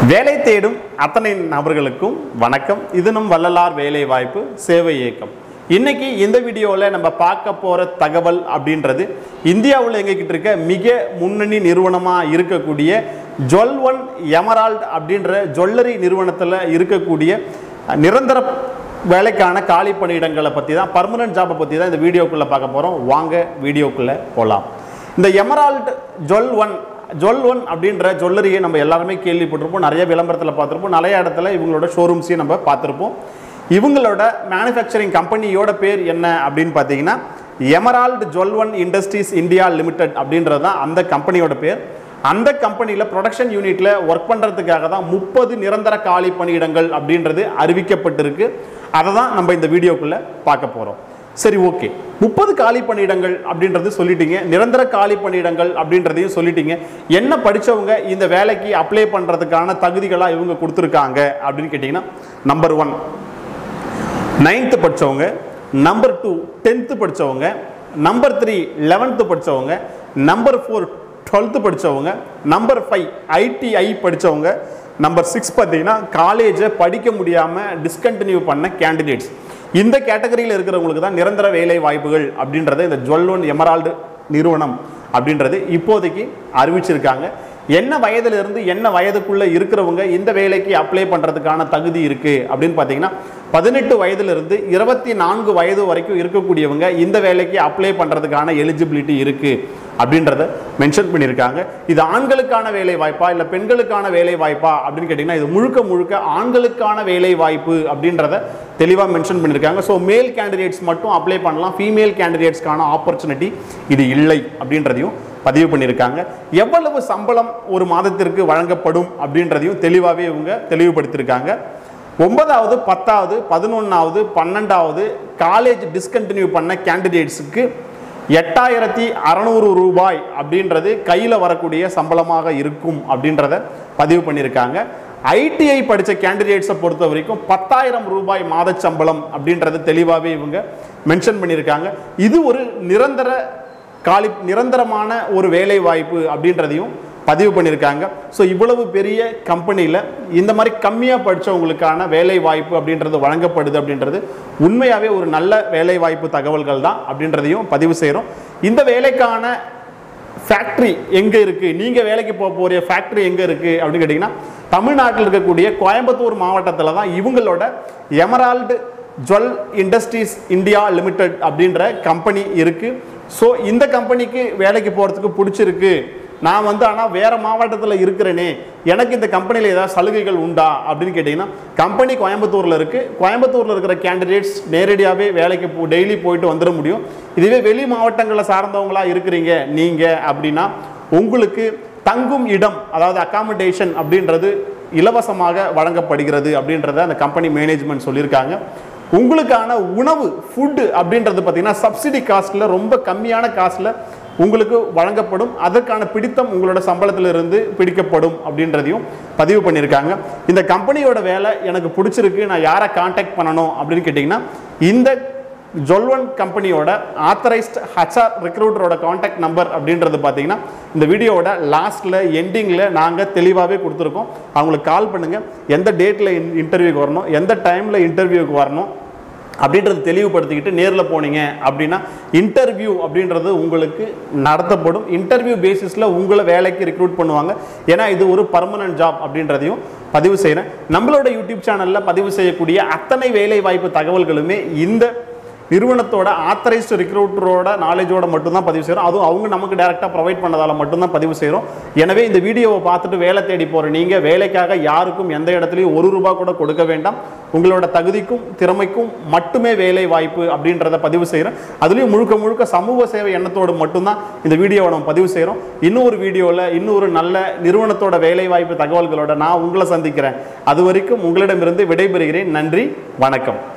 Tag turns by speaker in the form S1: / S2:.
S1: வேலை தேடும் அத்தனை நபர்களுக்கும் வணக்கம் இது நம் வள்ளலார் வேலை வாய்ப்பு சேவை இயக்கம் இன்னைக்கு இந்த வீடியோவில் நம்ம பார்க்க போகிற தகவல் அப்படின்றது இந்தியாவில் எங்ககிட்ட இருக்க மிக முன்னணி நிறுவனமாக இருக்கக்கூடிய ஜுவல் ஒன் எமரால்ட் அப்படின்ற ஜுவல்லரி நிறுவனத்தில் இருக்கக்கூடிய நிரந்தர வேலைக்கான காலி பணியிடங்களை பற்றி தான் பர்மனன்ட் ஜாப்பை பற்றி தான் இந்த வீடியோக்குள்ளே பார்க்க போகிறோம் வாங்க வீடியோக்குள்ளே போகலாம் இந்த Emerald Jewel One Jewel One அப்படின்ற ஜுவல்லரியை நம்ம எல்லாருமே கேள்விப்பட்டிருப்போம் நிறைய விளம்பரத்தில் பார்த்துருப்போம் நிறைய இடத்துல இவங்களோட ஷோரூம்ஸையும் நம்ம பார்த்துருப்போம் இவங்களோட மேனுஃபேக்சரிங் கம்பெனியோட பேர் என்ன அப்படின்னு பார்த்தீங்கன்னா Emerald Jewel One Industries India Limited அப்படின்றது தான் அந்த கம்பெனியோட பேர் அந்த கம்பெனியில் ப்ரொடக்ஷன் யூனிட்டில் ஒர்க் பண்ணுறதுக்காக தான் முப்பது நிரந்தர காலி பணியிடங்கள் அப்படின்றது அறிவிக்கப்பட்டிருக்கு அதை தான் நம்ம இந்த வீடியோக்குள்ளே பார்க்க போகிறோம் சரி ஓகே முப்பது காலி பணியிடங்கள் அப்படின்றது சொல்லிட்டீங்க நிரந்தர காலி பணியிடங்கள் அப்படின்றதையும் சொல்லிட்டீங்க என்ன படித்தவங்க இந்த வேலைக்கு அப்ளை பண்ணுறதுக்கான தகுதிகளாக இவங்க கொடுத்துருக்காங்க அப்படின்னு கேட்டிங்கன்னா நம்பர் ஒன் நைன்த்து படித்தவங்க நம்பர் டூ டென்த்து படித்தவங்க நம்பர் த்ரீ லெவன்த்து படித்தவங்க நம்பர் ஃபோர் டுவெல்த்து படித்தவங்க நம்பர் ஃபைவ் ஐடிஐ படித்தவங்க நம்பர் சிக்ஸ் பார்த்தீங்கன்னா காலேஜை படிக்க முடியாமல் டிஸ்கண்டினியூ பண்ண கேண்டிடேட்ஸ் இந்த கேட்டகரியில் இருக்கிறவங்களுக்கு தான் நிரந்தர வேலை வாய்ப்புகள் அப்படின்றத இந்த ஜுவல்லோன் எமரால்டு நிறுவனம் அப்படின்றது இப்போதைக்கு அறிவிச்சிருக்காங்க என்ன வயதிலிருந்து என்ன வயதுக்குள்ள இருக்கிறவங்க இந்த வேலைக்கு அப்ளை பண்ணுறதுக்கான தகுதி இருக்குது அப்படின்னு பார்த்தீங்கன்னா பதினெட்டு வயதிலிருந்து இருபத்தி நான்கு வயது வரைக்கும் இருக்கக்கூடியவங்க இந்த வேலைக்கு அப்ளை பண்ணுறதுக்கான எலிஜிபிலிட்டி இருக்குது அப்படின்றத மென்ஷன் பண்ணியிருக்காங்க இது ஆண்களுக்கான வேலை வாய்ப்பா இல்லை பெண்களுக்கான வேலை வாய்ப்பா அப்படின்னு கேட்டிங்கன்னா இது முழுக்க முழுக்க ஆண்களுக்கான வேலை வாய்ப்பு அப்படின்றத தெளிவாக மென்ஷன் பண்ணியிருக்காங்க ஸோ மேல் கேண்டிடேட்ஸ் மட்டும் அப்ளை பண்ணலாம் ஃபீமேல் கேண்டிடேட்ஸ்க்கான ஆப்பர்ச்சுனிட்டி இது இல்லை அப்படின்றதையும் பதிவு பண்ணியிருக்காங்க எவ்வளவு சம்பளம் ஒரு மாதத்திற்கு வழங்கப்படும் அப்படின்றதையும் தெளிவாகவே இவங்க தெளிவுபடுத்தியிருக்காங்க ஒன்பதாவது பத்தாவது பதினொன்றாவது பன்னெண்டாவது காலேஜ் டிஸ்கண்டினியூ பண்ண கேண்டிடேட்ஸுக்கு எட்டாயிரத்தி அறநூறு ரூபாய் அப்படின்றது கையில் வரக்கூடிய சம்பளமாக இருக்கும் அப்படின்றத பதிவு பண்ணியிருக்காங்க ஐடிஐ படித்த கேண்டிடேட்ஸை பொறுத்த வரைக்கும் பத்தாயிரம் ரூபாய் மாத சம்பளம் அப்படின்றது தெளிவாகவே இவங்க மென்ஷன் பண்ணியிருக்காங்க இது ஒரு நிரந்தர காலி நிரந்தரமான ஒரு வேலை வாய்ப்பு அப்படின்றதையும் பதிவு பண்ணியிருக்காங்க ஸோ இவ்வளவு பெரிய கம்பெனியில் இந்த மாதிரி கம்மியாக படித்தவங்களுக்கான வேலை வாய்ப்பு அப்படின்றது வழங்கப்படுது அப்படின்றது உண்மையாகவே ஒரு நல்ல வேலை வாய்ப்பு தகவல்கள் தான் அப்படின்றதையும் பதிவு செய்கிறோம் இந்த வேலைக்கான ஃபேக்ட்ரி எங்கே இருக்குது நீங்கள் வேலைக்கு போக போகிற ஃபேக்ட்ரி எங்கே இருக்குது அப்படின்னு கேட்டிங்கன்னா தமிழ்நாட்டில் இருக்கக்கூடிய கோயம்புத்தூர் மாவட்டத்தில் தான் இவங்களோட Emerald Jewel Industries India Limited அப்படின்ற கம்பெனி இருக்குது ஸோ இந்த கம்பெனிக்கு வேலைக்கு போகிறதுக்கு பிடிச்சிருக்கு நான் வந்து ஆனால் வேறு மாவட்டத்தில் இருக்கிறேனே எனக்கு இந்த கம்பெனியில் ஏதாவது சலுகைகள் உண்டா அப்படின்னு கேட்டிங்கன்னா கம்பெனி கோயம்புத்தூரில் இருக்குது கோயம்புத்தூரில் இருக்கிற கேண்டிடேட்ஸ் நேரடியாகவே வேலைக்கு போ டெய்லி போயிட்டு வந்துட முடியும் இதுவே வெளி மாவட்டங்களை சார்ந்தவங்களாக இருக்கிறீங்க நீங்கள் அப்படின்னா உங்களுக்கு தங்கும் இடம் அதாவது அகாமடேஷன் அப்படின்றது இலவசமாக வழங்கப்படுகிறது அப்படின்றத அந்த கம்பெனி மேனேஜ்மெண்ட் சொல்லியிருக்காங்க உங்களுக்கான உணவு ஃபுட்டு அப்படின்றது பார்த்தீங்கன்னா சப்சிடி காஸ்ட்டில் ரொம்ப கம்மியான காஸ்ட்டில் உங்களுக்கு வழங்கப்படும் அதற்கான பிடித்தம் உங்களோட சம்பளத்திலிருந்து பிடிக்கப்படும் அப்படின்றதையும் பதிவு பண்ணியிருக்காங்க இந்த கம்பெனியோட வேலை எனக்கு பிடிச்சிருக்கு நான் யாரை காண்டாக்ட் பண்ணணும் அப்படின்னு கேட்டிங்கன்னா இந்த ஜொல்வன் கம்பெனியோட ஆத்தரைஸ்ட் ஹச்ஆர் ரெக்ரூட்டரோட காண்டாக்ட் நம்பர் அப்படின்றது பார்த்தீங்கன்னா இந்த வீடியோவோட லாஸ்ட்டில் எண்டிங்கில் நாங்கள் தெளிவாகவே கொடுத்துருக்கோம் அவங்களுக்கு கால் பண்ணுங்கள் எந்த டேட்டில் இன்டர்வியூக்கு வரணும் எந்த டைமில் இன்டர்வியூக்கு வரணும் அப்படின்றது தெளிவுபடுத்திக்கிட்டு நேரில் போனீங்க அப்படின்னா இன்டர்வியூ அப்படின்றது உங்களுக்கு நடத்தப்படும் இன்டர்வியூ பேசிஸில் உங்களை வேலைக்கு ரெக்ரூட் பண்ணுவாங்க ஏன்னா இது ஒரு பர்மனன்ட் ஜாப் அப்படின்றதையும் பதிவு செய்கிறேன் நம்மளோட யூடியூப் சேனலில் பதிவு செய்யக்கூடிய அத்தனை வேலை வாய்ப்பு தகவல்களுமே இந்த நிறுவனத்தோட ஆத்தரைஸ்டு ரெக்ரூட்டரோட நாலேஜோட மட்டும்தான் பதிவு செய்கிறோம் அதுவும் அவங்க நமக்கு டேரெக்டாக ப்ரொவைட் பண்ணதால் மட்டும்தான் பதிவு செய்கிறோம் எனவே இந்த வீடியோவை பார்த்துட்டு வேலை தேடி போகிற நீங்கள் வேலைக்காக யாருக்கும் எந்த இடத்துலையும் ஒரு ரூபா கூட கொடுக்க வேண்டாம் உங்களோட தகுதிக்கும் திறமைக்கும் மட்டுமே வேலை வாய்ப்பு அப்படின்றத பதிவு செய்கிறோம் அதுலேயும் முழுக்க முழுக்க சமூக சேவை எண்ணத்தோடு மட்டும்தான் இந்த வீடியோவை நம்ம பதிவு செய்கிறோம் இன்னொரு வீடியோவில் இன்னொரு நல்ல நிறுவனத்தோட வேலை வாய்ப்பு தகவல்களோட நான் உங்களை சந்திக்கிறேன் அது வரைக்கும் உங்களிடமிருந்து விடைபெறுகிறேன் நன்றி வணக்கம்